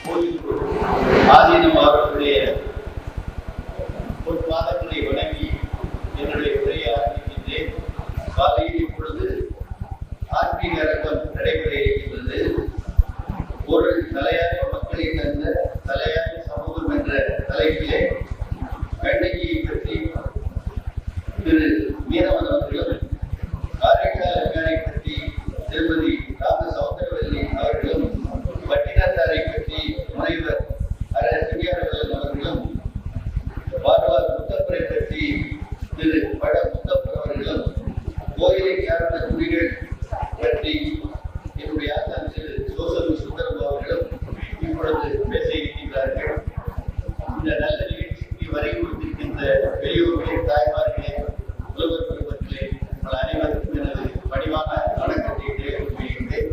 கோயில் ஆதீனம் அவர்களுடைய பொற்பாதங்களை வணங்கி என்னுடைய உரையை ஆரம்பிக்கின்றேன் காலையில் இப்பொழுது ஆன்மீக அரங்கம் நடைபெற இருக்கின்றது ஒரு தலையாய மக்களை தந்த தலையாய சமூகம் என்ற தலைப்பிலே கண்ணகியை பற்றி திரு மீனவன் அவர்களும் காரைக்கால் அங்காரை பற்றி திருமதி ராம சௌந்தரவல்லி அவர்களும் பட்டினத்தாரை பற்றி முனைவர் அர சிவியாரவல்லன் அவர்களும் வாழ்வார் முத்தப்பரை பற்றி திரு பட முத்தப்பர் அவர்களும் கோயிலை சார்ந்த குடிகள் பற்றி என்னுடைய ஆசான் திரு ஜோசப் சுந்தரம் அவர்களும் இப்பொழுது பேச இருக்கின்றார்கள் இந்த நல்ல நிகழ்ச்சிக்கு வரை கொடுத்திருக்கின்ற பெரியோர்களே தாய்மார்களே உலகர் பெருமக்களே உங்கள் அனைவருக்கும் எனது பணிவான வணக்கத்தை தெரிவித்துக் கொள்கின்றேன்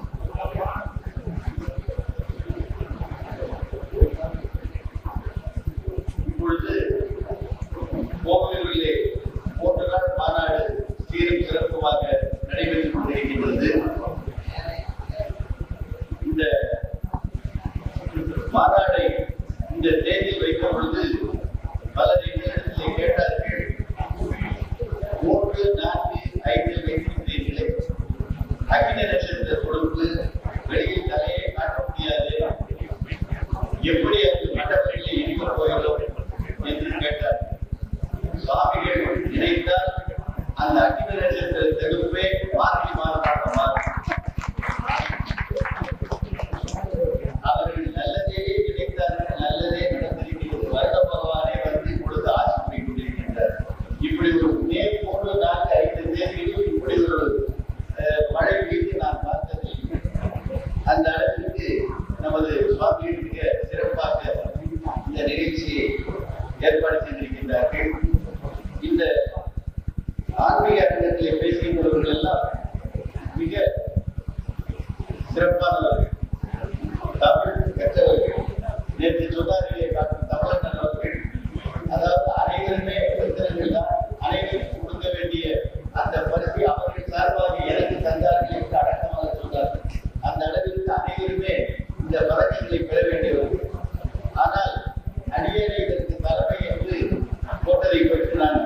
இப்பொழுது கோவையிலே மூன்று நாள் மாநாடு சீரும் சிறப்புமாக நடைபெற்றுக் கொண்டிருக்கின்றது இந்த மாநாடை இந்த தேதியில் வைக்கும் பொழுது பலர் எங்களிடத்திலே கேட்டார்கள் மூன்று நான்கு ஐந்தில் வைத்திருக்கிறீர்களே அக்னி நட்சத்திர கொடுப்பு வெளியில் தலையை காட்ட முடியாது எப்படி அது மண்டபங்களில் இருக்க போகிறோம் என்று கேட்டார் சுவாமிகள் நினைத்தால் அந்த அக்னி நட்சத்திர தெடுப்பே மாற்றி மாறமாக மாறும் அவர்கள் நல்லதே நினைத்தார்கள் நல்லதே நடந்திருக்கிறது வருட பகவானே வந்து இப்பொழுது ஆட்சி பண்ணி கொண்டிருக்கின்றார் இப்படி ஒரு மே மூன்று நான்கு ஐந்து தேதியிலும் இப்படி ஒரு அஹ், மழை பெய்து நான் பார்த்ததில்லை அந்த அளவிற்கு நமது சுவாமிகள் மிக சிறப்பாக இந்த நிகழ்ச்சியை ஏற்பாடு செய்திருக்கின்றார்கள் இந்த ஆன்மீக அரங்கத்திலே பேசுகின்றவர்கள் எல்லாம் மிக சிறப்பானவர்கள் தமிழ் கற்றவர்கள் நேற்று சொன்னார்களே டாக்டர் தமிழன் அவர்கள் அதாவது அனைவருமே புத்தகங்கள் தான் அனைவருக்கும் கொடுக்க வேண்டிய அந்த பரிசை அவர்கள் சார்பாக எனக்கு தந்தார்கள் என்று அடக்கமாக சொன்னார்கள் அந்த அளவிற்கு அனைவருமே இந்த பதக்கங்களை பெற வேண்டியவர்கள் ஆனால் அடியேனை இதற்கு தலைமை என்று போட்டதை பற்றி நான்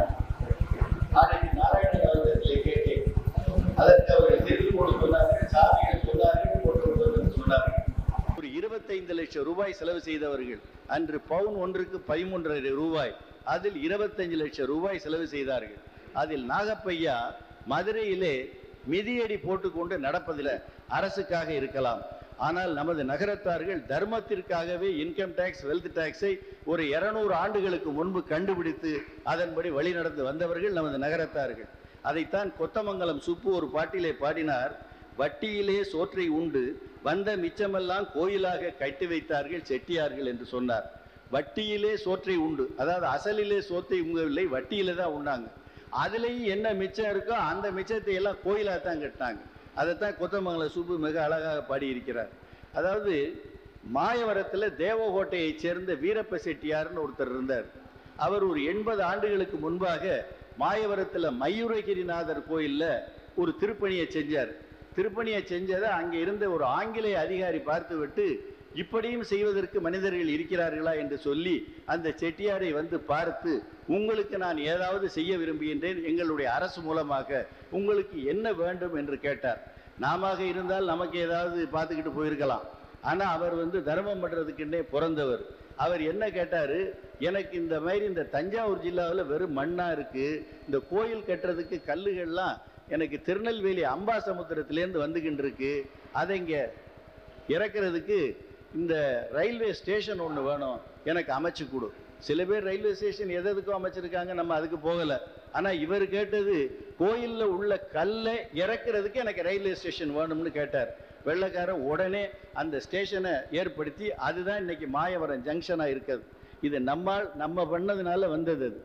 நாளைக்கு நாராயணன் அவர்களிடத்திலே கேட்டேன் அதற்கு அவர்கள் தெரிந்து கொண்டு சொன்னார்கள் சாமிகள் சொன்னார்கள் போட்டு கொடுப்பதற்கு சொன்னார்கள் ஒரு இருபத்தைந்து லட்சம் ரூபாய் செலவு செய்தவர்கள் அன்று பவுன் ஒன்றுக்கு பதிமூன்றரை ரூபாய் அதில் இருபத்தஞ்சு லட்சம் ரூபாய் செலவு செய்தார்கள் அதில் நாகப்பையா மதுரையிலே மிதியடி போட்டுக்கொண்டு நடப்பதில் அரசுக்காக இருக்கலாம் ஆனால் நமது நகரத்தார்கள் தர்மத்திற்காகவே இன்கம் டேக்ஸ் வெல்த் டேக்ஸை ஒரு இருநூறு ஆண்டுகளுக்கு முன்பு கண்டுபிடித்து அதன்படி வழிநடந்து வந்தவர்கள் நமது நகரத்தார்கள் அதைத்தான் கொத்தமங்கலம் சுப்பு ஒரு பாட்டிலே பாடினார் வட்டியிலே சோற்றை உண்டு வந்த மிச்சமெல்லாம் கோயிலாக கட்டி வைத்தார்கள் செட்டியார்கள் என்று சொன்னார் வட்டியிலே சோற்றை உண்டு அதாவது அசலிலே சோத்தை உங்கவில்லை வட்டியிலே தான் உண்டாங்க அதுலேயும் என்ன மிச்சம் இருக்கோ அந்த மிச்சத்தை எல்லாம் கோயிலாக தான் கட்டினாங்க அதைத்தான் கொத்தமங்கல சுப்பு மிக அழகாக பாடியிருக்கிறார் அதாவது மாயவரத்தில் தேவகோட்டையைச் சேர்ந்த வீரப்ப செட்டியார்னு ஒருத்தர் இருந்தார் அவர் ஒரு எண்பது ஆண்டுகளுக்கு முன்பாக மாயவரத்தில் மயூரகிரிநாதர் கோயில்ல ஒரு திருப்பணியை செஞ்சார் திருப்பணியை செஞ்சதை அங்கே இருந்த ஒரு ஆங்கிலேய அதிகாரி பார்த்துவிட்டு இப்படியும் செய்வதற்கு மனிதர்கள் இருக்கிறார்களா என்று சொல்லி அந்த செட்டியாரை வந்து பார்த்து உங்களுக்கு நான் ஏதாவது செய்ய விரும்புகின்றேன் எங்களுடைய அரசு மூலமாக உங்களுக்கு என்ன வேண்டும் என்று கேட்டார் நாம இருந்தால் நமக்கு ஏதாவது பார்த்துக்கிட்டு போயிருக்கலாம் ஆனா அவர் வந்து தர்மம் பண்றதுக்குன்னே பிறந்தவர் அவர் என்ன கேட்டாரு எனக்கு இந்த மாதிரி இந்த தஞ்சாவூர் ஜில்லாவில் வெறும் மண்ணா இருக்கு இந்த கோயில் கட்டுறதுக்கு கல்லுகள்லாம் எனக்கு திருநெல்வேலி அம்பாசமுத்திரத்திலேருந்து வந்துகிட்டு இருக்கு அதை இங்க இறக்குறதுக்கு இந்த ரயில்வே ஸ்டேஷன் ஒன்று வேணும் எனக்கு அமைச்சு கொடு சில பேர் ரயில்வே ஸ்டேஷன் எது எதுக்கும் அமைச்சிருக்காங்க நம்ம அதுக்கு போகலை ஆனால் இவர் கேட்டது கோயிலில் உள்ள கல்லை இறக்குறதுக்கு எனக்கு ரயில்வே ஸ்டேஷன் வேணும்னு கேட்டார் வெள்ளைக்காரன் உடனே அந்த ஸ்டேஷனை ஏற்படுத்தி அதுதான் இன்னைக்கு மாயவரம் ஜங்ஷனாக இருக்குது இது நம்மால் நம்ம பண்ணதுனால வந்தது அது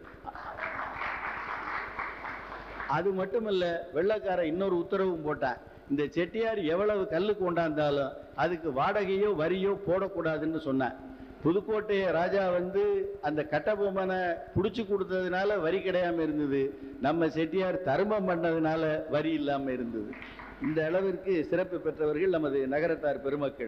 அது மட்டுமல்ல வெள்ளைக்காரன் இன்னொரு உத்தரவும் போட்டான் இந்த செட்டியார் எவ்வளவு கல்லு கொண்டாந்தாலும் அதுக்கு வாடகையோ வரியோ போடக்கூடாதுன்னு சொன்னான் புதுக்கோட்டை ராஜா வந்து அந்த கட்டபொம்மனை புடிச்சு கொடுத்ததுனால வரி கிடையாம இருந்தது நம்ம செட்டியார் தர்மம் பண்ணதுனால வரி இல்லாம இருந்தது இந்த அளவிற்கு சிறப்பு பெற்றவர்கள் நமது நகரத்தார் பெருமக்கள்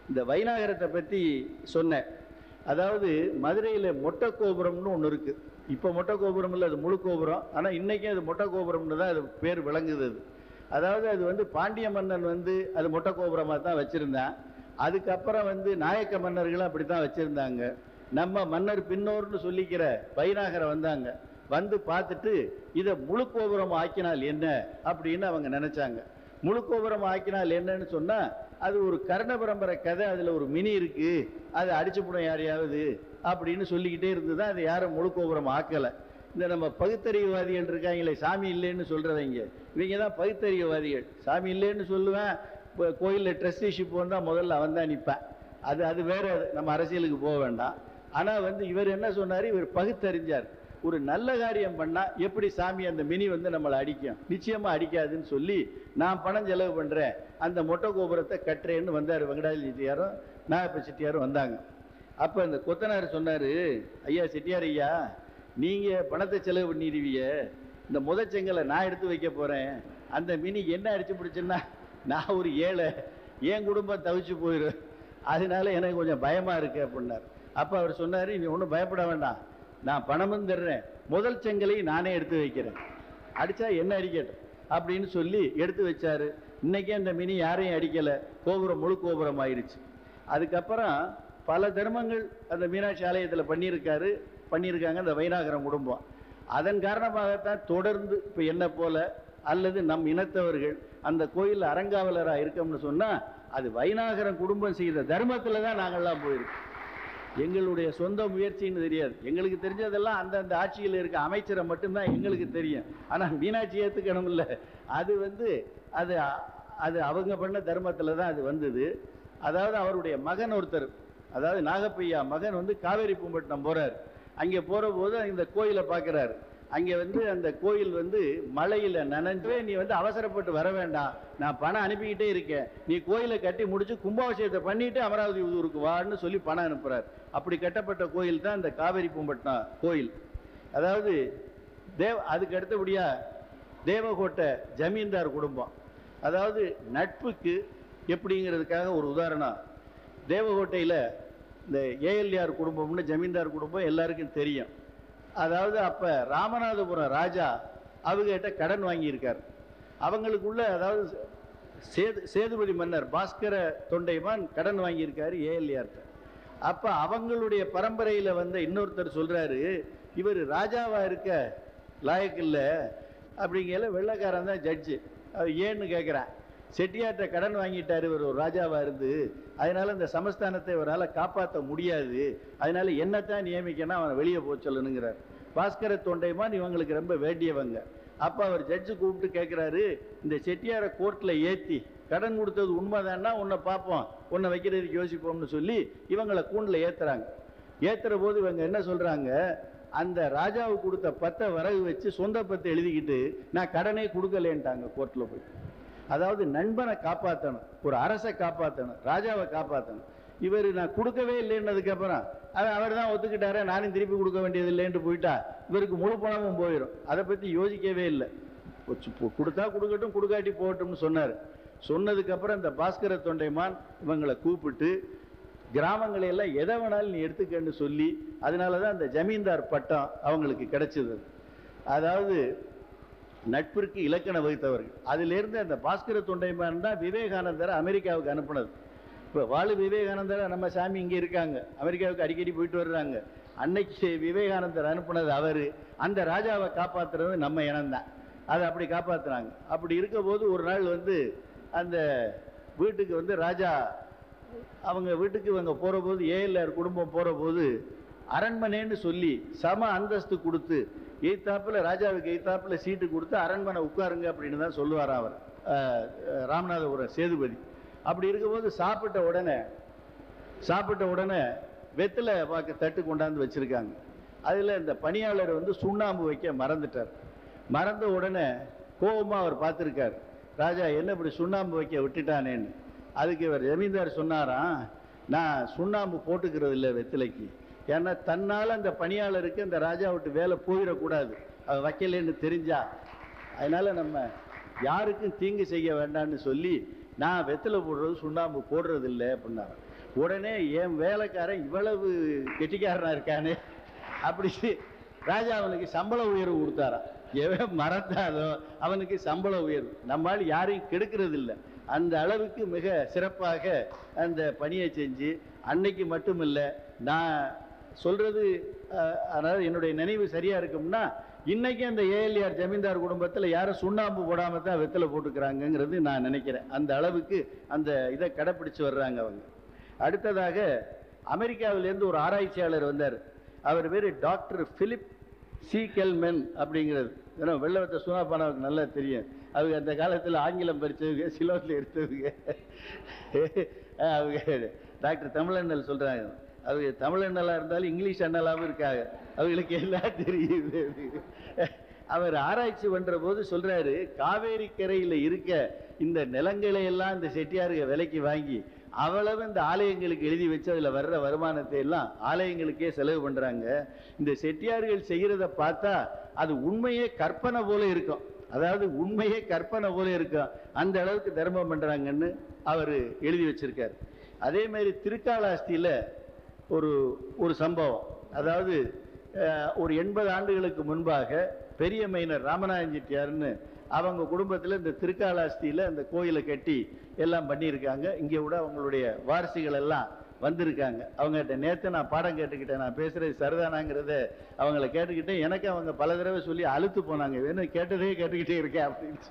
இந்த வைநாகரத்தை பற்றி சொன்னேன் அதாவது மதுரையில் மொட்டை கோபுரம்னு ஒன்று இருக்குது இப்போ மொட்டை கோபுரம் இல்லை அது முழு கோபுரம் ஆனால் இன்றைக்கும் அது மொட்டை கோபுரம்னு தான் அது பேர் விளங்குது அது அதாவது அது வந்து பாண்டிய மன்னன் வந்து அது மொட்டை கோபுரமாக தான் வச்சுருந்தான் அதுக்கப்புறம் வந்து நாயக்க மன்னர்களும் அப்படி தான் வச்சுருந்தாங்க நம்ம மன்னர் பின்னோர்னு சொல்லிக்கிற வைநாகரை வந்தாங்க வந்து பார்த்துட்டு இதை முழு கோபுரம் ஆக்கினால் என்ன அப்படின்னு அவங்க நினைச்சாங்க முழு கோபுரம் ஆக்கினால் என்னன்னு சொன்னா அது ஒரு கர்ண பரம்பரை கதை அதுல ஒரு மினி இருக்கு அதை அடிச்சு போடும் யாரையாவது அப்படின்னு சொல்லிக்கிட்டே இருந்து தான் அதை யாரும் முழு கோபுரம் ஆக்கல இந்த நம்ம பகுத்தறிவுவாதிகள் இருக்காங்களே சாமி இல்லைன்னு சொல்றவங்க இவங்க தான் பகுத்தறிவுவாதிகள் சாமி இல்லைன்னு சொல்லுவேன் இப்போ கோயிலில் ட்ரஸ்டிஷிப் வந்தால் முதல்ல அவன் தான் நிற்பேன் அது அது வேற அது. நம்ம அரசியலுக்கு போக வேண்டாம் ஆனால் வந்து இவர் என்ன சொன்னார் இவர் பகுத்தறிஞ்சார் ஒரு நல்ல காரியம் பண்ணால் எப்படி சாமி அந்த மினி வந்து நம்மளை அடிக்கும் நிச்சயமாக அடிக்காதுன்னு சொல்லி நான் பணம் செலவு பண்ணுறேன் அந்த மொட்டை கோபுரத்தை கட்டுறேன்னு வந்தார் வெங்கடாஜி செட்டியாரும் நாகப்ப செட்டியாரும் வந்தாங்க அப்போ அந்த கொத்தனார் சொன்னார் ஐயா செட்டியார் ஐயா நீங்கள் பணத்தை செலவு பண்ணிடுவீங்க இந்த முதச்செங்கலை நான் எடுத்து வைக்க போகிறேன் அந்த மினி என்ன அடிச்சு பிடிச்சுன்னா நான் ஒரு ஏழை என் குடும்பம் தவிச்சு போயிடும் அதனால எனக்கு கொஞ்சம் பயமாக இருக்கு அப்படின்னார் அப்போ அவர் சொன்னார் நீ ஒன்றும் பயப்பட வேண்டாம் நான் பணமும் தர்றேன் முதல் செங்கலையும் நானே எடுத்து வைக்கிறேன் அடித்தா என்ன அடிக்கட்டும் அப்படின்னு சொல்லி எடுத்து வச்சாரு இன்னைக்கே அந்த மினி யாரையும் அடிக்கலை கோபுரம் முழு கோபுரம் ஆயிடுச்சு அதுக்கப்புறம் பல தர்மங்கள் அந்த மீனாட்சி ஆலயத்தில் பண்ணியிருக்காரு பண்ணியிருக்காங்க அந்த வைநாகரம் குடும்பம் அதன் காரணமாகத்தான் தொடர்ந்து இப்போ என்ன போல அல்லது நம் இனத்தவர்கள் அந்த கோயில் அறங்காவலராக இருக்கோம்னு சொன்னால் அது வைநாகரம் குடும்பம் செய்த தர்மத்தில் தான் நாங்கள்லாம் போயிருக்கோம் எங்களுடைய சொந்த முயற்சின்னு தெரியாது எங்களுக்கு தெரிஞ்சதெல்லாம் அந்தந்த ஆட்சியில் இருக்க அமைச்சரை மட்டும்தான் எங்களுக்கு தெரியும் ஆனால் மீனாட்சி ஏற்றுக்கணும் இல்லை அது வந்து அது அது அவங்க பண்ண தர்மத்தில் தான் அது வந்தது அதாவது அவருடைய மகன் ஒருத்தர் அதாவது நாகப்பையா மகன் வந்து காவேரி பூம்பட்டினம் போறார் அங்கே போகிற போது இந்த கோயிலை பார்க்குறாரு அங்கே வந்து அந்த கோயில் வந்து மழையில் நனைஞ்சே நீ வந்து அவசரப்பட்டு வர வேண்டாம் நான் பணம் அனுப்பிக்கிட்டே இருக்கேன் நீ கோயிலை கட்டி முடிச்சு கும்பாபிஷேகத்தை பண்ணிட்டு அமராவதி ஊருக்கு வான்னு சொல்லி பணம் அனுப்புறார் அப்படி கட்டப்பட்ட கோயில் தான் இந்த காவேரி பூம்பட்டினம் கோயில் அதாவது தேவ அதுக்கு அடுத்தபடியா தேவகோட்டை ஜமீன்தார் குடும்பம் அதாவது நட்புக்கு எப்படிங்கிறதுக்காக ஒரு உதாரணம் தேவகோட்டையில் இந்த ஏஎல்ஆர் குடும்பம்னு ஜமீன்தார் குடும்பம் எல்லாருக்கும் தெரியும் அதாவது அப்போ ராமநாதபுரம் ராஜா அவங்ககிட்ட கடன் வாங்கியிருக்கார் அவங்களுக்குள்ள அதாவது சேது சேதுபதி மன்னர் பாஸ்கர தொண்டைமான் கடன் வாங்கியிருக்காரு ஏஎல்ஆர்ட்ட அப்போ அவங்களுடைய பரம்பரையில் வந்த இன்னொருத்தர் சொல்கிறாரு இவர் ராஜாவாக இருக்க லாயக்கில்ல அப்படிங்கல வெள்ளைக்காரன் தான் ஜட்ஜு அவர் ஏன்னு கேட்குறேன் செட்டியார்ட்ட கடன் வாங்கிட்டாரு இவர் ஒரு ராஜாவா இருந்து அதனால இந்த சமஸ்தானத்தை இவரால் காப்பாற்ற முடியாது அதனால என்னத்தான் நியமிக்கணும் அவனை வெளியே போக சொல்லணுங்கிறார் பாஸ்கர தொண்டைமான் இவங்களுக்கு ரொம்ப வேண்டியவங்க அப்போ அவர் ஜட்ஜு கூப்பிட்டு கேட்குறாரு இந்த செட்டியாரை கோர்ட்டில் ஏற்றி கடன் கொடுத்தது உண்மைதான்னா உன்னை பார்ப்போம் உன்னை வைக்கிறதுக்கு யோசிப்போம்னு சொல்லி இவங்களை கூண்டில் ஏற்றுறாங்க ஏற்றுற போது இவங்க என்ன சொல்கிறாங்க அந்த ராஜாவுக்கு கொடுத்த பத்தை வரகு வச்சு சொந்த பத்தை எழுதிக்கிட்டு நான் கடனே கொடுக்கலேன்ட்டாங்க கோர்ட்டில் போய் அதாவது நண்பனை காப்பாற்றணும் ஒரு அரசை காப்பாற்றணும் ராஜாவை காப்பாற்றணும் இவர் நான் கொடுக்கவே இல்லைன்னதுக்கப்புறம் அது அவர் தான் ஒத்துக்கிட்டாரு நானும் திருப்பி கொடுக்க வேண்டியது இல்லைன்ட்டு போயிட்டா இவருக்கு முழு பணமும் போயிடும் அதை பற்றி யோசிக்கவே இல்லை கொச்சு- பு- கொடுத்தா கொடுக்கட்டும் கொடுக்காட்டி போகட்டும்னு சொன்னார் சொன்னதுக்கப்புறம் இந்த பாஸ்கர தொண்டைமான் இவங்களை கூப்பிட்டு கிராமங்களை எல்லாம் எதை வேணாலும் நீ எடுத்துக்கன்னு சொல்லி அதனால தான் அந்த ஜமீன்தார் பட்டம் அவங்களுக்கு கிடைச்சது அதாவது நட்பிற்கு இலக்கணம் வகுத்தவர்கள் அதிலிருந்து அந்த பாஸ்கர தொண்டைமான் தான் விவேகானந்தரை அமெரிக்காவுக்கு அனுப்புனது இப்போ வாழு விவேகானந்தர் நம்ம சாமி இங்கே இருக்காங்க அமெரிக்காவுக்கு அடிக்கடி போயிட்டு வர்றாங்க அன்னைக்கு விவேகானந்தர் அனுப்புனது அவர் அந்த ராஜாவை காப்பாத்துறது நம்ம இனம்தான் அதை அப்படி காப்பாத்துனாங்க அப்படி இருக்க போது ஒரு நாள் வந்து அந்த வீட்டுக்கு வந்து ராஜா அவங்க வீட்டுக்கு இவங்க போகிற போது ஏஎல்ஆர் குடும்பம் போகிற போது அரண்மனைன்னு சொல்லி சம அந்தஸ்து கொடுத்து எய்த்தாப்புல ராஜாவுக்கு எய்த்தாப்புல சீட்டு கொடுத்து அரண்மனை உட்காருங்க அப்படின்னு தான் சொல்லுவார் அவர் அஹ், அஹ், ராமநாதபுரம் சேதுபதி அப்படி இருக்கும்போது சாப்பிட்ட உடனே சாப்பிட்ட உடனே வெத்தலை பாக்க தட்டு கொண்டாந்து வச்சிருக்காங்க அதில் இந்த பணியாளர் வந்து சுண்ணாம்பு வைக்க மறந்துட்டார் மறந்த உடனே கோபமா அவர் பார்த்துருக்கார் ராஜா என்ன இப்படி சுண்ணாம்பு வைக்க விட்டுட்டானேன்னு அதுக்கு இவர் ஜமீன்தார் சொன்னாராம் நான் சுண்ணாம்பு போட்டுக்கிறது இல்லை வெத்திலைக்கு ஏன்னா தன்னால் அந்த பணியாளருக்கு அந்த ராஜா விட்டு வேலை போயிடக்கூடாது அவர் வைக்கலைன்னு தெரிஞ்சா அதனால நம்ம யாருக்கும் தீங்கு செய்ய வேண்டாம்னு சொல்லி நான் வெத்தலை போடுறது சுண்ணாம்பு போடுறது இல்லை அப்படின்னாரு உடனே என் வேலைக்காரன் இவ்வளவு கெட்டிக்காரனா இருக்கானே அப்படி ராஜா அவனுக்கு சம்பள உயர்வு கொடுத்தாராம் எவன் மறந்தாதோ அவனுக்கு சம்பள உயர்வு நம்மால் யாரையும் கெடுக்கிறது இல்லை அந்த அளவுக்கு மிக சிறப்பாக அந்த பணியை செஞ்சு அன்னைக்கு மட்டுமில்ல நான் சொல்றது அஹ், அதாவது என்னுடைய நினைவு சரியா இருக்கும்னா இன்னைக்கு அந்த ஏஎல்ஆர் ஜமீன்தார் குடும்பத்தில் யாரும் சுண்ணாம்பு போடாம தான் வெத்தலை போட்டுக்கிறாங்கங்கிறது நான் நினைக்கிறேன் அந்த அளவுக்கு அந்த இதை கடைப்பிடிச்சு வர்றாங்க அவங்க அடுத்ததாக அமெரிக்காவிலேருந்து ஒரு ஆராய்ச்சியாளர் வந்தார் அவர் பேர் டாக்டர் பிலிப் சி கெல்மென் அப்படிங்கிறது ஏன்னா வெள்ளவத்த சுனாப்பானாவுக்கு நல்லா தெரியும் அவங்க அந்த காலத்தில் ஆங்கிலம் படித்தவங்க சிலோட்டில் எடுத்தவங்க அவங்க டாக்டர் தமிழண்ணல் சொல்கிறாங்க அவங்க தமிழண்ணலாக இருந்தாலும் இங்கிலீஷ் அண்ணலாவும் இருக்காங்க அவங்களுக்கு எல்லாம் தெரியுது அவர் ஆராய்ச்சி பண்ற போது சொல்றாரு காவேரி கரையில இருக்க இந்த நிலங்களை எல்லாம் இந்த செட்டியாருங்க விலைக்கு வாங்கி அவ்வளவு இந்த ஆலயங்களுக்கு எழுதி வச்சு அதுல வர்ற வருமானத்தை எல்லாம் ஆலயங்களுக்கே செலவு பண்றாங்க இந்த செட்டியார்கள் செய்யறத பார்த்தா அது உண்மையே கற்பனை போல இருக்கும் அதாவது உண்மையே கற்பனை போல இருக்கும் அந்த அளவுக்கு தர்மம் பண்றாங்கன்னு அவர் எழுதி வச்சிருக்காரு அதே மாதிரி திருக்காளாஸ்தியில ஒரு ஒரு சம்பவம் அதாவது அஹ், ஒரு எண்பது ஆண்டுகளுக்கு முன்பாக பெரிய மைனர் ராமநாதன் செட்டியார்னு அவங்க குடும்பத்தில் இந்த திருக்காளாஸ்தியில் அந்த கோயிலை கட்டி எல்லாம் பண்ணியிருக்காங்க இங்கே கூட அவங்களுடைய வாரிசுகள் எல்லாம் வந்திருக்காங்க அவங்ககிட்ட நேற்று நான் பாடம் கேட்டுக்கிட்டேன் நான் பேசுறது சரிதானாங்கிறத அவங்கள கேட்டுக்கிட்டேன் எனக்கு அவங்க பல தடவை சொல்லி அழுத்து போனாங்க வேணும் கேட்டதே கேட்டுக்கிட்டே இருக்கேன் அப்படின்னு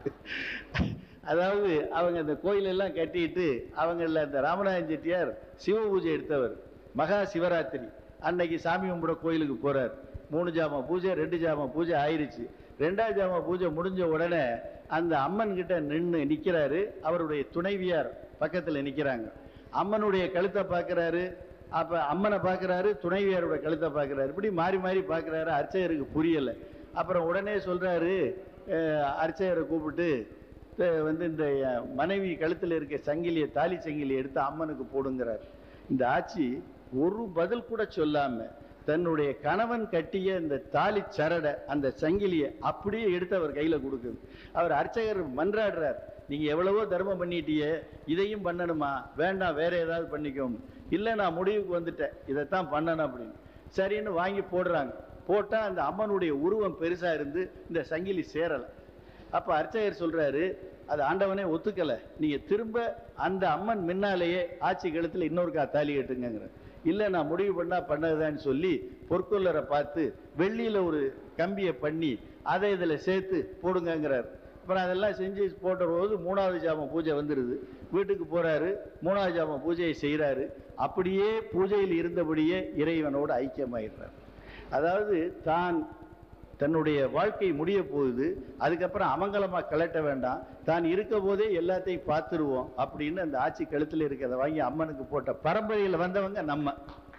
சொல்லி அதாவது அவங்க அந்த கோயிலெல்லாம் கட்டிட்டு அவங்கள அந்த ராமநாதன் செட்டியார் சிவ பூஜை எடுத்தவர் மகா சிவராத்திரி அன்னைக்கு சாமி கும்பிட கோயிலுக்கு போறார் மூணு ஜாம பூஜை ரெண்டு ஜாம பூஜை ஆயிருச்சு ரெண்டாவது ஜாம பூஜை முடிஞ்ச உடனே அந்த அம்மன் கிட்ட நின்று நிக்கிறாரு அவருடைய துணைவியார் பக்கத்துல நிக்கிறாங்க அம்மனுடைய கழுத்தை பார்க்கறாரு அப்ப அம்மனை பார்க்கறாரு துணைவியாரோட கழுத்தை பார்க்கறாரு இப்படி மாறி மாறி பார்க்கறாரு அர்ச்சகருக்கு புரியல அப்புறம் உடனே சொல்றாரு அஹ், அர்ச்சகரை கூப்பிட்டு அஹ், வந்து இந்த அஹ், மனைவி கழுத்துல இருக்க சங்கிலியை தாலி சங்கிலியை எடுத்து அம்மனுக்கு போடுங்கிறார் இந்த ஆட்சி ஒரு பதில் கூட சொல்லாம தன்னுடைய கணவன் கட்டிய இந்த தாலி சரடை அந்த சங்கிலியை அப்படியே எடுத்து அவர் கையில கொடுக்குது அவர் அர்ச்சகர் மன்றாடுறார் நீங்க எவ்வளவோ தர்மம் பண்ணிட்டியே இதையும் பண்ணணுமா வேண்டாம் வேற ஏதாவது பண்ணிக்கோம் இல்லை நான் முடிவுக்கு வந்துட்டேன் இதைத்தான் பண்ணணும் அப்படின்னு சரின்னு வாங்கி போடுறாங்க போட்டா அந்த அம்மனுடைய உருவம் பெருசா இருந்து இந்த சங்கிலி சேரலை அப்ப அர்ச்சகர் சொல்றாரு அது ஆண்டவனே ஒத்துக்கல நீங்க திரும்ப அந்த அம்மன் முன்னாலேயே ஆட்சி கழுத்துல இன்னொருக்கா தாலி கட்டுங்கிற இல்ல நான் முடிவு பண்ணா பண்ணதுதான்னு சொல்லி பொற்கொள்ளரை பார்த்து வெள்ளியில ஒரு கம்பியை பண்ணி அதை இதுல சேர்த்து போடுங்கங்கிறார் அப்புறம் அதெல்லாம் செஞ்சு போட்ட போது மூணாவது ஜாமம் பூஜை வந்துடுது வீட்டுக்கு போறாரு மூணாவது ஜாமம் பூஜையை செய்றாரு அப்படியே பூஜையில் இருந்தபடியே இறைவனோடு ஐக்கியமாயிடுறார் அதாவது தான் தன்னுடைய வாழ்க்கை முடிய போகுது அதுக்கப்புறம் அமங்கலமா கலட்ட வேண்டாம் தான் இருக்க போதே எல்லாத்தையும் பார்த்துருவோம் அப்படின்னு அந்த ஆட்சி கழுத்துல இருக்கிறத வாங்கி அம்மனுக்கு போட்ட பரம்பரையில் வந்தவங்க நம்ம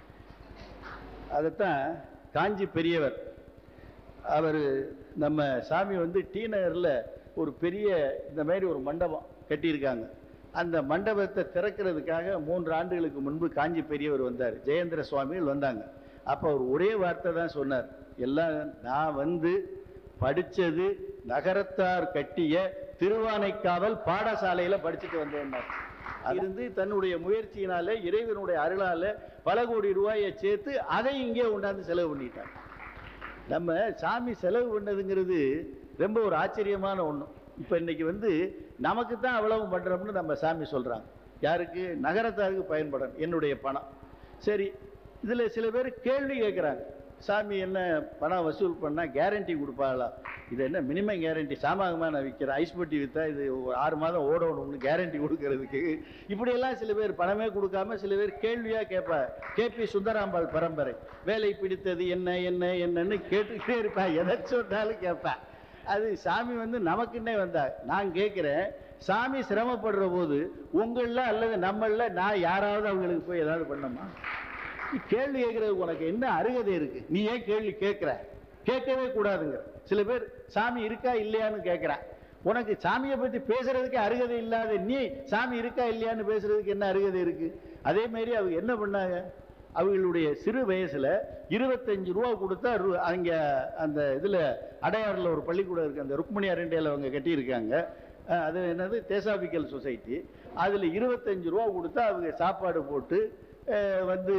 அதைத்தான் காஞ்சி பெரியவர் அவர் நம்ம சாமி வந்து டி நகரில் ஒரு பெரிய இந்த மாதிரி ஒரு மண்டபம் கட்டியிருக்காங்க அந்த மண்டபத்தை திறக்கிறதுக்காக மூன்று ஆண்டுகளுக்கு முன்பு காஞ்சி பெரியவர் வந்தார் ஜெயேந்திர சுவாமிகள் வந்தாங்க அப்போ அவர் ஒரே வார்த்தை தான் சொன்னார் எல்லாம் நான் வந்து படிச்சது நகரத்தார் கட்டிய திருவானைக்காவல் பாடசாலையில படிச்சுட்டு வந்தேன்னார் இருந்து தன்னுடைய முயற்சியினால இறைவனுடைய அருளால பல கோடி ரூபாயை சேர்த்து அதை இங்கே கொண்டாந்து செலவு பண்ணிட்டாங்க நம்ம சாமி செலவு பண்ணதுங்கிறது ரொம்ப ஒரு ஆச்சரியமான ஒண்ணு இப்ப இன்னைக்கு வந்து நமக்கு தான் அவ்வளவு பண்றோம்னு நம்ம சாமி சொல்றாங்க யாருக்கு நகரத்தாருக்கு பயன்படும் என்னுடைய பணம் சரி இதுல சில பேர் கேள்வி கேட்குறாங்க சாமி என்ன பணம் வசூல் பண்ணா கேரண்டி கொடுப்பாங்களா இது என்ன மினிமம் கேரண்டி சாமாகமாக நான் விற்கிறேன் ஐஸ் பெட்டி விற்றா இது ஒரு ஆறு மாதம் ஓடணும்னு கேரண்டி கொடுக்கறதுக்கு இப்படியெல்லாம் சில பேர் பணமே கொடுக்காம சில பேர் கேள்வியாக கேட்பா கேபி சுந்தராம்பாள் பரம்பரை வேலை பிடித்தது என்ன என்ன என்னன்னு கேட்டுக்கிட்டே இருப்பேன் எதை சொன்னாலும் கேட்பேன் அது சாமி வந்து நமக்குன்னே வந்தா நான் கேட்குறேன் சாமி சிரமப்படுற போது உங்களில் அல்லது நம்மள நான் யாராவது அவங்களுக்கு போய் ஏதாவது பண்ணோமா நீ கேள்வி கேட்கறதுக்கு உனக்கு என்ன அருகதை இருக்கு நீ ஏன் கேள்வி கேட்கிற கேட்கவே கூடாதுங்க சில பேர் சாமி இருக்கா இல்லையான்னு கேட்கிறான் உனக்கு சாமியை பத்தி பேசுறதுக்கு அருகதை இல்லாத நீ சாமி இருக்கா இல்லையான்னு பேசுறதுக்கு என்ன அருகதை இருக்கு அதே மாதிரி அவங்க என்ன பண்ணாங்க அவங்களுடைய சிறு வயசுல இருபத்தஞ்சு ரூபா கொடுத்தா ரு- அங்க அந்த இதுல அடையாறுல ஒரு பள்ளிக்கூடம் இருக்கு அந்த ருக்மணி அரண்டையில அவங்க கட்டியிருக்காங்க அஹ் அது என்னது தேசாபிக்கல் சொசைட்டி அதில் இருபத்தஞ்சு ரூபா கொடுத்தா அவங்க சாப்பாடு போட்டு அஹ், வந்து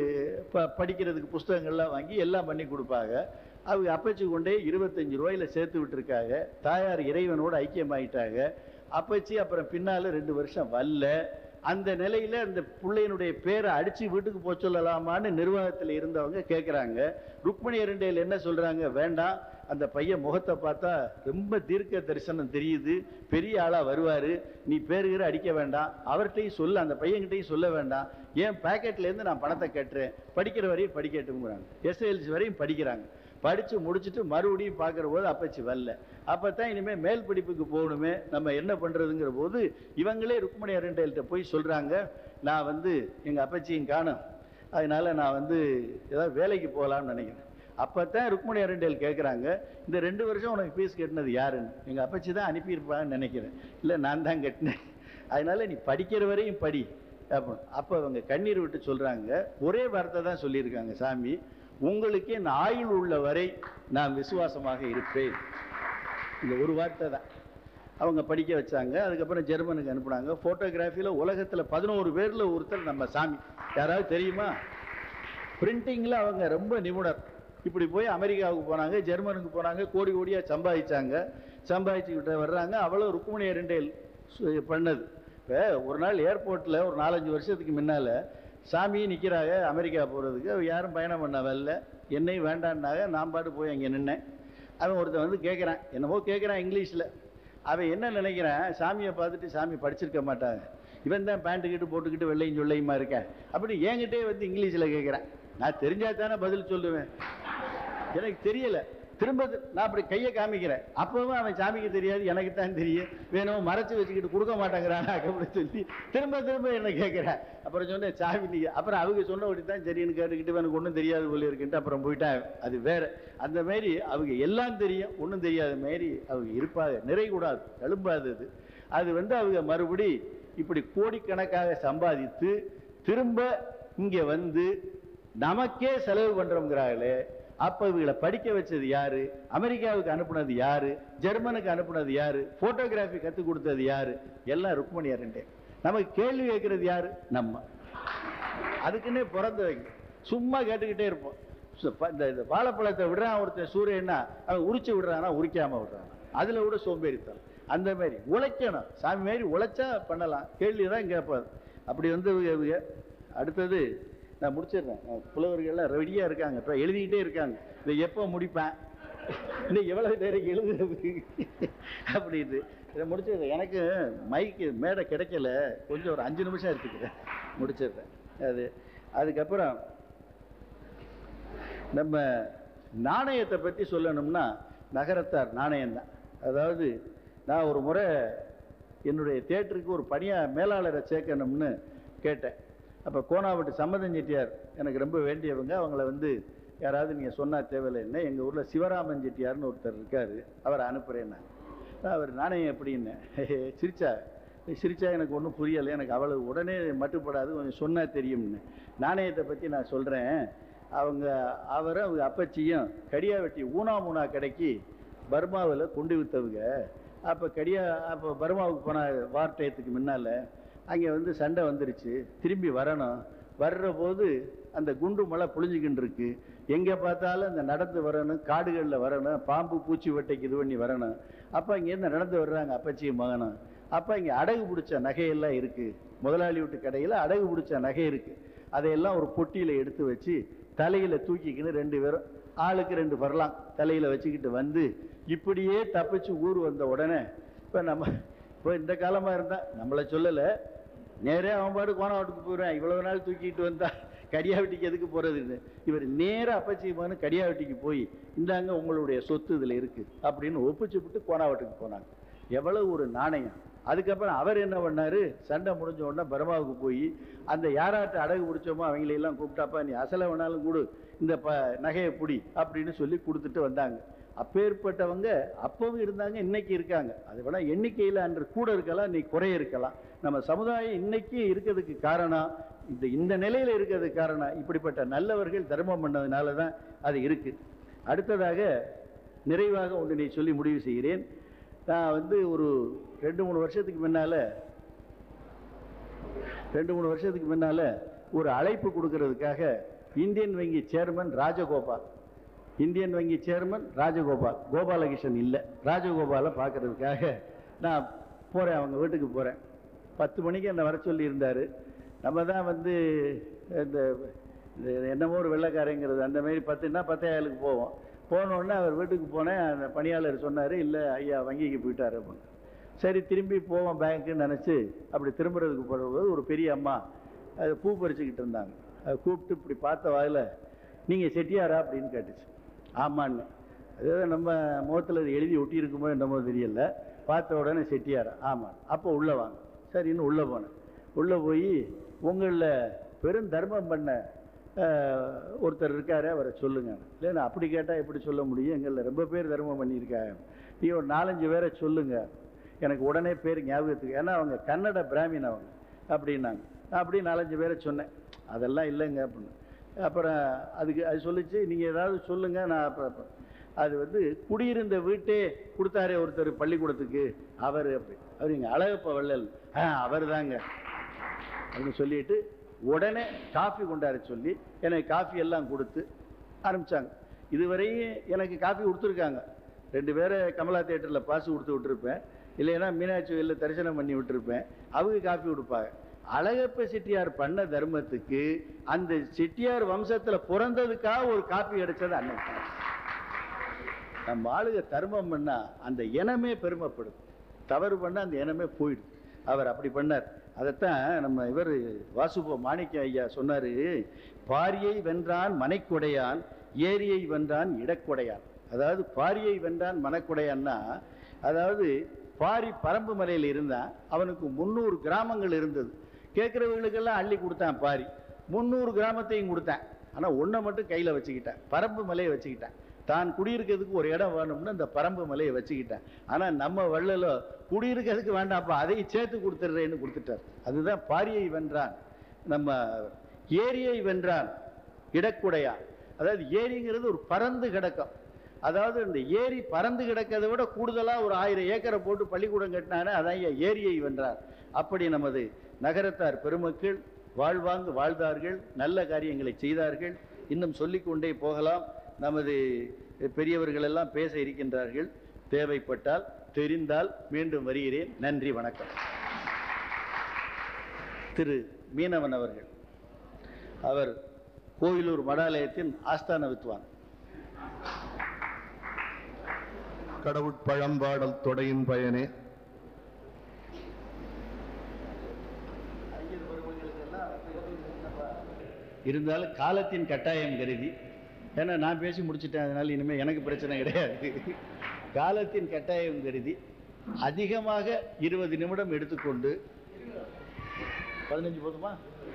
ப படிக்கிறதுக்கு புஸ்தகங்கள்லாம் வாங்கி எல்லாம் பண்ணி கொடுப்பாங்க அவங்க அப்பச்சி கொண்டே இருபத்தஞ்சு ரூபாயில சேர்த்து விட்டுருக்காங்க தாயார் இறைவனோடு ஐக்கியமாயிட்டாங்க அப்பச்சி அப்புறம் பின்னால ரெண்டு வருஷம் வரல அந்த நிலையில அந்த பிள்ளையினுடைய பேரை அடிச்சு வீட்டுக்கு போக சொல்லலாமான்னு நிர்வாகத்தில் இருந்தவங்க கேட்குறாங்க ருக்மணி இரண்டையில் என்ன சொல்றாங்க வேண்டாம் அந்த பையன் முகத்தை பார்த்தா ரொம்ப தீர்க்க தரிசனம் தெரியுது பெரிய ஆளா வருவாரு நீ பேருகிற அடிக்க வேண்டாம் அவர்கிட்டையும் சொல்ல அந்த பையன்கிட்டையும் சொல்ல வேண்டாம் ஏன் பாக்கெட்ல இருந்து நான் பணத்தை கட்டுறேன் படிக்கிற வரையும் படிக்கட்டுங்கிறாங்க எஸ்எல்சி வரையும் படிக்கிறாங்க படிச்சு முடிச்சுட்டு மறுபடியும் பார்க்குற போது அப்பச்சி வரல அப்போ தான் இனிமேல் மேல் படிப்புக்கு போகணுமே நம்ம என்ன பண்ணுறதுங்கிற போது இவங்களே ருக்மணி அரண்டையில்கிட்ட போய் சொல்கிறாங்க நான் வந்து எங்கள் அப்பச்சியும் காணும் அதனால நான் வந்து ஏதாவது வேலைக்கு போகலான்னு நினைக்கிறேன் அப்போ தான் ருக்மணி அரண்டையில் கேட்குறாங்க இந்த ரெண்டு வருஷம் உனக்கு ஃபீஸ் கட்டினது யாருன்னு எங்கள் அப்பச்சி தான் அனுப்பியிருப்பான்னு நினைக்கிறேன் இல்லை நான் தான் கட்டினேன் அதனால நீ படிக்கிற வரையும் படி அப்போ அப்போ அவங்க கண்ணீர் விட்டு சொல்கிறாங்க ஒரே வார்த்தை தான் சொல்லியிருக்காங்க சாமி உங்களுக்கு என் ஆயுள் உள்ள வரை நான் விசுவாசமாக இருப்பேன் இந்த ஒரு வார்த்தை தான் அவங்க படிக்க வச்சாங்க அதுக்கப்புறம் ஜெர்மனுக்கு அனுப்புனாங்க ஃபோட்டோகிராஃபியில் உலகத்தில் பதினோரு பேரில் ஒருத்தர் நம்ம சாமி யாராவது தெரியுமா பிரிண்டிங்கில் அவங்க ரொம்ப நிபுணர் இப்படி போய் அமெரிக்காவுக்கு போனாங்க ஜெர்மனுக்கு போனாங்க கோடி கோடியாக சம்பாதிச்சாங்க சம்பாதிச்சுக்கிட்ட வர்றாங்க அவ்வளோ ருக்குமணி இரண்டேல் சு- பண்ணது இப்போ ஒரு நாள் ஏர்போர்ட்டில் ஒரு நாலஞ்சு வருஷத்துக்கு முன்னால் சாமி நிற்கிறாங்க அமெரிக்கா போகிறதுக்கு யாரும் பயணம் பண்ண வரல என்னையும் வேண்டான்னாங்க நான் பாட்டு போய் அங்கே நின்னேன் அவன் ஒருத்தன் வந்து கேட்குறான் என்னமோ கேட்குறான் இங்கிலீஷில் அவன் என்ன நினைக்கிறான் சாமியை பார்த்துட்டு சாமி படிச்சிருக்க மாட்டாங்க இவன் தான் பேண்ட்டு கிட்டு போட்டுக்கிட்டு வெள்ளையும் சொல்லையுமா இருக்கேன் அப்படி என்கிட்டே வந்து இங்கிலீஷில் கேட்குறேன் நான் தெரிஞ்சா தானே பதில் சொல்லுவேன் எனக்கு தெரியல திரும்ப தி- நான் அப்படி கையை காமிக்கிறேன் அப்பவும் அவன் சாமிக்கு தெரியாது எனக்கு தான் தெரியும் வேணும் மறைச்சு வச்சுக்கிட்டு கொடுக்க மாட்டேங்கிறான் அப்படின்னு சொல்லி திரும்ப திரும்ப என்ன கேட்குறேன் அப்புறம் சொன்னேன் சாமி நீ அப்புறம் அவங்க சொன்னபடி தான் சரின்னு கேட்டுக்கிட்டு எனக்கு ஒன்றும் தெரியாது போல இருக்குன்ட்டு அப்புறம் போயிட்டான் அது வேற அந்த மாரி அவங்க எல்லாம் தெரியும் ஒன்றும் தெரியாத மாரி அவங்க இருப்பாங்க நிறைகூடாது எழும்பாது அது அது வந்து அவங்க மறுபடி இப்படி கோடிக்கணக்காக சம்பாதித்து திரும்ப இங்கே வந்து நமக்கே செலவு பண்றோங்கிறாங்களே அப்ப இவங்களை படிக்க வச்சது யாரு அமெரிக்காவுக்கு அனுப்புனது யாரு ஜெர்மனுக்கு அனுப்புனது யாரு போட்டோகிராஃபி கத்து கொடுத்தது யாரு எல்லாம் ருக்மணி அரண்டே நமக்கு கேள்வி கேட்கறது யாரு நம்ம அதுக்குன்னே பிறந்தவங்க சும்மா கேட்டுக்கிட்டே இருப்போம் சு- ப- இந்த இந்த வாழைப்பழத்தை விடுறான் ஒருத்தன் சூரியன்னா அவன் உரிச்சு விடுறானா உரிக்காம விடுறான் அதுல விட சோம்பேறித்தனம் அந்த மாதிரி உழைக்கணும் சாமி மாதிரி உழைச்சா பண்ணலாம் கேள்வி தான் கேட்பாது அப்படி வந்து இவங்க- இவங்க அடுத்தது நான் முடிச்சிடுறேன் அஹ் புலவர்கள்லாம் ரெடியாக இருக்காங்க இப்போ எழுதிக்கிட்டே இருக்காங்க இதை எப்போ முடிப்பேன் இன்னும் எவ்வளவு நேரம் எழுதுறது அப்படின்னு இதை முடிச்சிடுறேன் எனக்கு மைக்கு மேடை கிடைக்கல கொஞ்சம் ஒரு அஞ்சு நிமிஷம் எடுத்துக்கிறேன் முடிச்சிடுறேன் அது அதுக்கப்புறம் நம்ம நாணயத்தை பற்றி சொல்லணும்னா நகரத்தார் நாணயம் தான் அதாவது நான் ஒரு முறை என்னுடைய தேட்டருக்கு ஒரு பணியா மேலாளரை சேர்க்கணும்னு கேட்டேன் அப்போ கோனாவட்டு சம்மதம் செட்டியார் எனக்கு ரொம்ப வேண்டியவங்க அவங்கள வந்து யாராவது நீங்கள் சொன்னால் தேவையில்லைன்னு எங்கள் ஊரில் சிவராமன் செட்டியார்னு ஒருத்தர் இருக்கார் அவரை அனுப்புகிறேன் நான் நான் அவர் நாணயம் எப்படின்னு சிரிச்சா சிரிச்சா எனக்கு ஒன்றும் புரியலை எனக்கு அவ்வளவு உடனே மட்டுப்படாது கொஞ்சம் சொன்னால் தெரியும்னு நாணயத்தை பற்றி நான் சொல்கிறேன் அவங்க அவரும் அவங்க அப்பச்சியும் கடியாவெட்டி ஊனா மூணா கடைக்கு பர்மாவில் கொண்டு வித்தவங்க அப்போ கடியா அப்போ பர்மாவுக்கு போன வார் டயத்துக்கு முன்னால் அங்கே வந்து சண்டை வந்துருச்சு திரும்பி வரணும் வர்ற போது அந்த குண்டு மலை புழிஞ்சுக்கிட்டு இருக்கு எங்கே பார்த்தாலும் அந்த நடந்து வரணும் காடுகளில் வரணும் பாம்பு பூச்சி வெட்டைக்கு இது பண்ணி வரணும் அப்போ இங்கேருந்து நடந்து வர்றாங்க அப்பச்சியும் மகனும் அப்போ இங்கே அடகு பிடிச்ச நகையெல்லாம் இருக்குது முதலாளி வீட்டு கடையில் அடகு பிடிச்ச நகை இருக்குது அதையெல்லாம் ஒரு பொட்டியில் எடுத்து வச்சு தலையில் தூக்கிக்கின்னு ரெண்டு பேரும் ஆளுக்கு ரெண்டு வரலாம் தலையில் வச்சுக்கிட்டு வந்து இப்படியே தப்பிச்சு ஊர் வந்த உடனே இப்போ நம்ம இப்போ இந்த காலமாக இருந்தால் நம்மளை சொல்லலை நேரே அவன் பாடு கோணாவட்டுக்கு போயிடுவேன் இவ்வளவு நாள் தூக்கிட்டு வந்தா கடியாவட்டிக்கு எதுக்கு போறதுன்னு இவர் நேரா அப்பச்சியமான கடியாவட்டிக்கு போய் இந்தாங்க உங்களுடைய சொத்து இதுல இருக்கு அப்படின்னு ஒப்பிச்சு விட்டு கோணாவட்டுக்கு போனாங்க எவ்வளவு ஒரு நாணயம் அதுக்கப்புறம் அவர் என்ன பண்ணாரு சண்டை முடிஞ்ச உடனே பர்மாவுக்கு போய் அந்த யாராட்ட அடகு பிடிச்சோமோ அவங்களையெல்லாம் கூப்பிட்டாப்பா நீ அசலை வேணாலும் கொடு இந்த ப நகையை புடி அப்படின்னு சொல்லி கொடுத்துட்டு வந்தாங்க அப்பேற்பட்டவங்க அப்பவும் இருந்தாங்க இன்னைக்கு இருக்காங்க அது வேணா எண்ணிக்கையில் அன்று கூட இருக்கலாம் இன்னைக்கு குறைய இருக்கலாம் நம்ம சமுதாயம் இன்னைக்கு இருக்கிறதுக்கு காரணம் இந்த இந்த நிலையில இருக்கிறதுக்கு காரணம் இப்படிப்பட்ட நல்லவர்கள் தர்மம் பண்ணதுனால தான் அது இருக்கு அடுத்ததாக நிறைவாக ஒன்றினை சொல்லி முடிவு செய்கிறேன் நான் வந்து ஒரு ரெண்டு மூணு வருஷத்துக்கு முன்னால ரெண்டு மூணு வருஷத்துக்கு முன்னால ஒரு அழைப்பு கொடுக்கறதுக்காக இந்தியன் வங்கி சேர்மன் ராஜகோபால் இந்தியன் வங்கி சேர்மன் ராஜகோபால் கோபாலகிருஷ்ணன் இல்லை ராஜகோபாலை பார்க்கறதுக்காக நான் போகிறேன் அவங்க வீட்டுக்கு போகிறேன் பத்து மணிக்கு என்னை வர சொல்லி இருந்தார் நம்ம தான் வந்து இந்த இந்த என்னமோ ஒரு வெள்ளைக்காரங்கிறது அந்த மாதிரி பத்துன்னா பத்தாயிரத்துக்கு போவோம் போனோடனே அவர் வீட்டுக்கு போனேன் அந்த பணியாளர் சொன்னார் இல்லை ஐயா வங்கிக்கு போயிட்டாரு அப்படின்னு சரி திரும்பி போவோம் பேங்க்குன்னு நினச்சி அப்படி திரும்புறதுக்கு போகும்போது ஒரு பெரிய அம்மா அது பூ பறிச்சுக்கிட்டு இருந்தாங்க அதை கூப்பிட்டு இப்படி பார்த்த வாயில் நீங்கள் செட்டியாரா அப்படின்னு கேட்டுச்சு ஆமான்னு அதாவது நம்ம முகத்தில் அது எழுதி ஒட்டியிருக்குமோ என்னமோ தெரியல பார்த்த உடனே செட்டியாரா ஆமாம் அப்போ உள்ளே வாங்க சரின்னு உள்ளே போனேன் உள்ளே போய் உங்களில் பெரும் தர்மம் பண்ண அஹ், ஒருத்தர் இருக்காரு அவரை சொல்லுங்க இல்லைன்னா அப்படி கேட்டால் எப்படி சொல்ல முடியும் எங்களில் ரொம்ப பேர் தர்மம் பண்ணியிருக்காங்க நீ ஒரு நாலஞ்சு பேரை சொல்லுங்க எனக்கு உடனே பேர் ஞாபகத்துக்கு ஏன்னா அவங்க கன்னட பிராமின் அவங்க அப்படின்னாங்க நான் அப்படியே நாலஞ்சு பேரை சொன்னேன் அதெல்லாம் இல்லைங்க அப்படின்னு அப்புறம் அதுக்கு அது சொல்லிச்சு நீங்கள் ஏதாவது சொல்லுங்கள் நான் அப்புறம் அப்புறம் அது வந்து குடியிருந்த வீட்டே கொடுத்தாரே ஒருத்தர் பள்ளிக்கூடத்துக்கு அவர் அப்படி அவர் இங்கே அழகப்ப வள்ளல் ஆ அவர் தாங்க அப்படின்னு சொல்லிட்டு உடனே காஃபி கொண்டார சொல்லி எனக்கு காஃபி எல்லாம் கொடுத்து ஆரம்பிச்சாங்க இதுவரையும் எனக்கு காஃபி கொடுத்துருக்காங்க ரெண்டு பேரை கமலா தேட்டரில் பாசு கொடுத்து விட்டுருப்பேன் இல்லைன்னா மீனாட்சி வெளியில் தரிசனம் பண்ணி விட்டுருப்பேன் அவங்க காஃபி கொடுப்பாங்க அழகப்ப செட்டியார் பண்ண தர்மத்துக்கு அந்த செட்டியார் வம்சத்தில் பிறந்ததுக்காக ஒரு காப்பி கிடைச்சது அன்னைக்கு நம்ம ஆளுக தர்மம் பண்ணா அந்த இனமே பெருமைப்படும் தவறு பண்ணா அந்த இனமே போயிடும் அவர் அப்படி பண்ணார் அதைத்தான் நம்ம இவர் வாசுப மாணிக்க ஐயா சொன்னாரு பாரியை வென்றான் மனைக்குடையான் ஏரியை வென்றான் இடக்குடையான் அதாவது பாரியை வென்றான் மனக்குடையான்னா அதாவது பாரி பரம்பு மலையில் இருந்தான் அவனுக்கு முந்நூறு கிராமங்கள் இருந்தது கேட்குறவங்களுக்கெல்லாம் அள்ளி கொடுத்தான் பாரி முந்நூறு கிராமத்தையும் கொடுத்தான் ஆனால் ஒன்றை மட்டும் கையில் வச்சுக்கிட்டான் பரம்பு மலையை வச்சுக்கிட்டான் தான் குடியிருக்கிறதுக்கு ஒரு இடம் வேணும்னு அந்த பரம்பு மலையை வச்சுக்கிட்டேன் ஆனால் நம்ம வள்ளலோ குடியிருக்கிறதுக்கு வேண்டாம்ப்பா அதையும் சேர்த்து கொடுத்துட்றேன்னு கொடுத்துட்டார் அதுதான் பாரியை வென்றான் நம்ம ஏரியை வென்றான் இடக்குடையான் அதாவது ஏரிங்கிறது ஒரு பறந்து கிடக்கும் அதாவது இந்த ஏரி பறந்து கிடக்கிறதை விட கூடுதலாக ஒரு ஆயிரம் ஏக்கரை போட்டு பள்ளிக்கூடம் கட்டினாரு அதான் ஐயா ஏரியை வென்றார் அப்படி நமது நகரத்தார் பெருமக்கள் வாழ்வாங்கு வாழ்ந்தார்கள் நல்ல காரியங்களை செய்தார்கள் இன்னும் சொல்லிக்கொண்டே போகலாம் நமது பெரியவர்கள் எல்லாம் பேச இருக்கின்றார்கள் தேவைப்பட்டால் தெரிந்தால் மீண்டும் வருகிறேன் நன்றி வணக்கம் திரு மீனவன் அவர்கள் அவர் கோயிலூர் மடாலயத்தின் ஆஸ்தான வித்வான் கடவுட்பழம்பாடல் தொடையின் பயனே இருந்தாலும் காலத்தின் கட்டாயம் கருதி ஏன்னா நான் பேசி முடிச்சிட்டேன் அதனால இனிமேல் எனக்கு பிரச்சனை கிடையாது காலத்தின் கட்டாயம் கருதி அதிகமாக இருபது நிமிடம் எடுத்துக்கொண்டு பதினஞ்சு போதுமா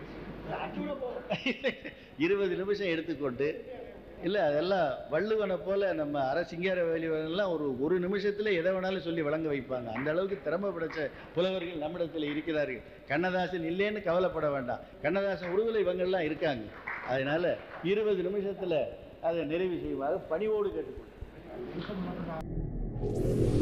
இருபது நிமிஷம் எடுத்துக்கொண்டு இல்லை அதெல்லாம் வள்ளுவனை போல நம்ம அரை சிங்கார வேலிவனெல்லாம் ஒரு ஒரு நிமிஷத்துல எதை வேணாலும் சொல்லி வழங்க வைப்பாங்க அந்த அளவுக்கு திறமை படைச்ச புலவர்கள் நம்மிடத்தில் இருக்கிறார்கள் கண்ணதாசன் இல்லைன்னு கவலைப்பட வேண்டாம் கண்ணதாசன் உருவலை இவங்கெல்லாம் இருக்காங்க அதனால இருபது நிமிஷத்துல அதை நிறைவு செய்வாக பணிவோடு கேட்டுக்கொள்கிறேன்